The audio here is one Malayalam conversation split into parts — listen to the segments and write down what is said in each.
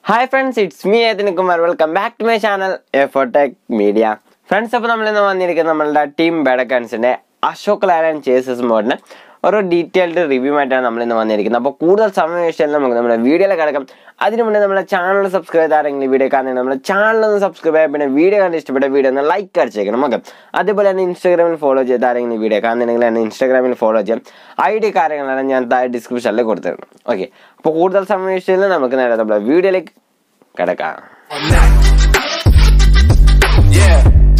ഹായ് ഫ്രണ്ട്സ് ഇറ്റ്സ് മീ ഏതിന് Kumar welcome back to my channel എഫോടെക് മീഡിയ ഫ്രണ്ട്സ് അപ്പോൾ നമ്മൾ ഇന്ന് വന്നിരിക്കുന്നത് നമ്മളുടെ ടീം ബെഡക്കൻസിൻ്റെ അശോക് ലാലൻ ചേസസ് മോഡിന് ഒരു ഡീറ്റെയിൽഡ് റിവ്യൂ ആയിട്ടാണ് നമ്മൾ ഇന്ന് വന്നിരിക്കുന്നത് അപ്പോൾ കൂടുതൽ സമയം വേസ്റ്റ് നമുക്ക് നമ്മുടെ വീഡിയോയിൽ കിടക്കാം അതിന് മുന്നേ നമ്മുടെ ചാനൽ സബ്സ്ക്രൈബ് ചെയ്താരെങ്കിലും വീഡിയോ കാണുന്നത് നമ്മുടെ ചാനൽ ഒന്ന് സബ്സ്ക്രൈബ് ചെയ്യാൻ പിന്നെ വീഡിയോ കണ്ട് ഇഷ്ടപ്പെട്ട വീഡിയോ ഒന്ന് ലൈക്ക് അടിച്ചേക്കണം ഓക്കെ അതുപോലെ തന്നെ ഇൻസ്റ്റാഗ്രാമിൽ ഫോളോ ചെയ്താരെങ്കിലും വീഡിയോ കാണുന്നുണ്ടെങ്കിൽ എന്നെ ഇൻസ്റ്റാഗ്രാമിൽ ഫോളോ ചെയ്യാം ഐ ഡി കാര്യങ്ങളെല്ലാം ഞാൻ താഴെ ഡിസ്ക്രിപ്ഷനിൽ കൊടുത്തിട്ടുണ്ട് ഓക്കെ അപ്പോൾ കൂടുതൽ സമയം വേസ്റ്റ് ചെയ്ത് നമുക്ക് നേരെ നമ്മുടെ വീഡിയോയിലേക്ക് കിടക്കാം on that. Yeah.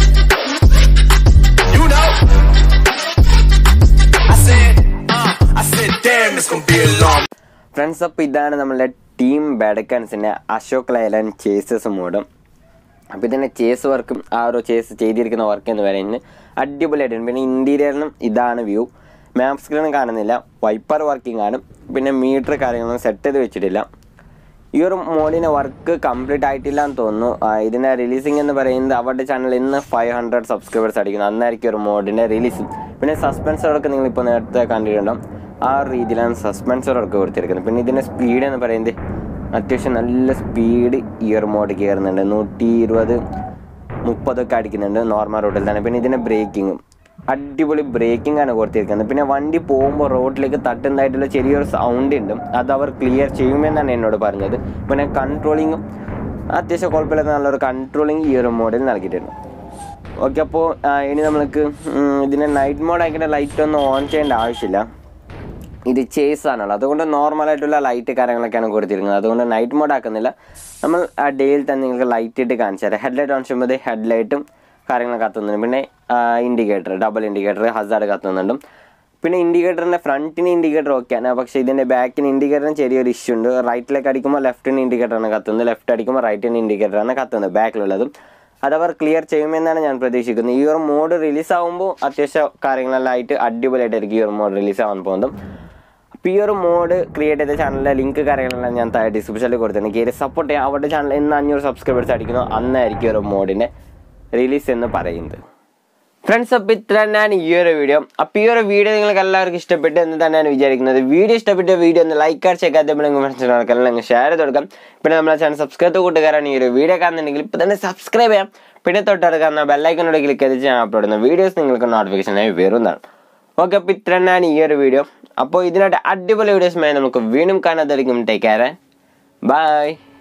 You know. I said, uh, I said, damn, it's gonna be a long. Friends അപ്പോൾ ഇതാണ് നമ്മളുടെ ടീം ബെഡക്കൻസിൻ്റെ അശോക് ലൈലൻ ചേസസ് മോഡും അപ്പോൾ ഇതിൻ്റെ ചേസ് വർക്കും ആ ഒരു ചേസ് ചെയ്തിരിക്കുന്ന വർക്ക് എന്ന് പറയുന്നത് അടിപൊളിയായിട്ടുണ്ട് പിന്നെ ഇൻറ്റീരിയറിനും ഇതാണ് വ്യൂ മാപ്പ് സ്ക്രീനും കാണുന്നില്ല വൈപ്പർ വർക്കിംഗ് ആണ് പിന്നെ മീറ്റർ കാര്യങ്ങളൊന്നും സെറ്റ് ചെയ്ത് വെച്ചിട്ടില്ല ഈ ഒരു മോഡിൻ്റെ വർക്ക് കംപ്ലീറ്റ് ആയിട്ടില്ല എന്ന് തോന്നുന്നു ആ, ഇതിൻ്റെ റിലീസിങ് എന്ന് പറയുന്നത് അവരുടെ ചാനൽ ഇന്ന് ഫൈവ് ഹൺഡ്രഡ് സബ്സ്ക്രൈബേഴ്സ് അടിക്കുന്നു അന്നായിരിക്കും ഒരു മോഡിൻ്റെ റിലീസിങ് പിന്നെ സസ്പെൻസറൊക്കെ നിങ്ങളിപ്പോൾ നേരത്തെ കണ്ടിട്ടുണ്ടാവും ആ ഒരു രീതിയിലാണ് സസ്പെൻസറൊക്കെ കൊടുത്തിരിക്കുന്നത് പിന്നെ ഇതിൻ്റെ സ്പീഡ് എന്ന് പറയുന്നത് അത്യാവശ്യം നല്ല സ്പീഡ് ഈ ഒരു മോഡ് കയറുന്നുണ്ട് നൂറ്റി ഇരുപത് മുപ്പതൊക്കെ അടിക്കുന്നുണ്ട് നോർമൽ റോഡിൽ തന്നെ പിന്നെ ഇതിൻ്റെ ബ്രേക്കിങ്ങും അടിപൊളി ബ്രേക്കിംഗ് ആണ് കൊടുത്തിരിക്കുന്നത് പിന്നെ വണ്ടി പോകുമ്പോൾ റോഡിലേക്ക് തട്ടുന്നതായിട്ടുള്ള ചെറിയൊരു സൗണ്ട് ഉണ്ട് അത് അവർ ക്ലിയർ ചെയ്യുമെന്നാണ് എന്നോട് പറഞ്ഞത് പിന്നെ കൺട്രോളിങ്ങും അത്യാവശ്യം കുഴപ്പമില്ലാത്ത നല്ലൊരു കൺട്രോളിങ് ഈ ഒരു മോഡിൽ നൽകിയിട്ടുണ്ട് ഓക്കെ അപ്പോൾ ഇനി നമ്മൾക്ക് ഉം, ഇതിൻ്റെ നൈറ്റ് മോഡ് ആയിട്ട് ലൈറ്റ് ഒന്നും ഓൺ ചെയ്യേണ്ട ആവശ്യമില്ല ഇത് ചേസ് ആണല്ലോ അതുകൊണ്ട് നോർമലായിട്ടുള്ള ലൈറ്റ് കാര്യങ്ങളൊക്കെയാണ് കൊടുത്തിരിക്കുന്നത് അതുകൊണ്ട് നൈറ്റ് മോഡ് ആക്കുന്നില്ല നമ്മൾ ആ ഡേയിൽ തന്നെ നിങ്ങൾക്ക് ലൈറ്റ് ഇട്ട് കാണിച്ചു തരാം ഹെഡ് ലൈറ്റ് ഓൺ ചെയ്യുമ്പോൾ ഹെഡ് ലൈറ്റും കാര്യങ്ങൾ കത്തുന്നുണ്ട് പിന്നെ ഇൻഡിക്കേറ്റർ ഡബിൾ ഇൻഡിക്കേറ്റർ ഹസാർഡ് കത്തുന്നുണ്ട് പിന്നെ ഇൻഡിക്കേറ്ററിൻ്റെ ഫ്രണ്ടിന് ഇൻഡിക്കേറ്റർ ഓക്കെയാണ് പക്ഷേ ഇതിൻ്റെ ബാക്കിന് ഇൻഡിക്കേറ്ററിന് ചെറിയൊരു ഇഷ്യൂ ഉണ്ട് റൈറ്റിലേക്ക് അടിക്കുമ്പോൾ ലെഫ്റ്റിന് ഇൻഡിക്കേറ്ററാണ് കത്തുന്നത് ലെഫ്റ്റ് അടിക്കുമ്പോൾ റൈറ്റിന് ഇൻഡിക്കേറ്ററാണ് കത്തുന്നത് ബാക്കിലുള്ളതും അതവർ ക്ലിയർ ചെയ്യുമെന്നാണ് ഞാൻ പ്രതീക്ഷിക്കുന്നത് ഈ ഒരു മോഡ് റിലീസ് ആകുമ്പോൾ അത്യാവശ്യം കാര്യങ്ങളെല്ലാം ആയിട്ട് അടിപൊളിയായിട്ടായിരിക്കും ഈ ഒരു മോഡ് റിലീസ് ആവാൻ പോകുന്നത് അപ്പോൾ ഈ ഒരു മോഡ് ക്രിയേറ്റ് ചെയ്ത ചാനലിലെ ലിങ്ക് കാര്യങ്ങളെല്ലാം ഞാൻ താഴെ ഡിസ്ക്രിപ്ഷനിൽ കൊടുത്തിട്ടുണ്ട് കയറി സപ്പോർട്ട് ചെയ്യാം അവരുടെ ചാനൽ എന്ന് അഞ്ഞൂറ് സബ്സ്ക്രൈബേഴ്സ് അടിക്കുന്നു അന്നായിരിക്കും ഈ ഒരു മോഡിൻ്റെ റിലീസ് എന്ന് പറയുന്നത് ഫ്രണ്ട്സ് അപ്പോൾ ഇത്ര തന്നെയാണ് ഈ ഒരു വീഡിയോ അപ്പോൾ ഈ ഒരു വീഡിയോ നിങ്ങൾക്ക് എല്ലാവർക്കും ഇഷ്ടപ്പെട്ടു എന്ന് തന്നെയാണ് വിചാരിക്കുന്നത് വീഡിയോ ഇഷ്ടപ്പെട്ട വീഡിയോ ഒന്ന് ലൈക്ക് അടിച്ച് അതേപോലെ ഫ്രണ്ട്സിനോടൊക്കെ ഷെയർ ചെയ്ത് കൊടുക്കാം പിന്നെ നമ്മളെ ചാനൽ സബ്സ്ക്രൈബ് കൂട്ടുകാരാണ് ഈ ഒരു വീഡിയോ കാണുന്നുണ്ടെങ്കിൽ ഇപ്പോൾ തന്നെ സബ്സ്ക്രൈബ് ചെയ്യാം പിന്നെ തൊട്ടടുക്കുന്ന ബെല്ലൈക്കനോട് ക്ലിക്ക് ചെയ്ത് ഞാൻ അപ്ലോഡ് ചെയ്യുന്ന വീഡിയോസ് നിങ്ങൾക്ക് നോട്ടിഫിക്കേഷനായി വരുന്നതാണ് ഓക്കെ അപ്പോൾ ഇത്ര തന്നെയാണ് ഈ ഒരു വീഡിയോ അപ്പോൾ ഇതിനായിട്ട് അടിപൊളി വീഡിയോസുമായി നമുക്ക് വീണ്ടും കാണാതായിരിക്കും ടേക്ക് കെയർ ബൈ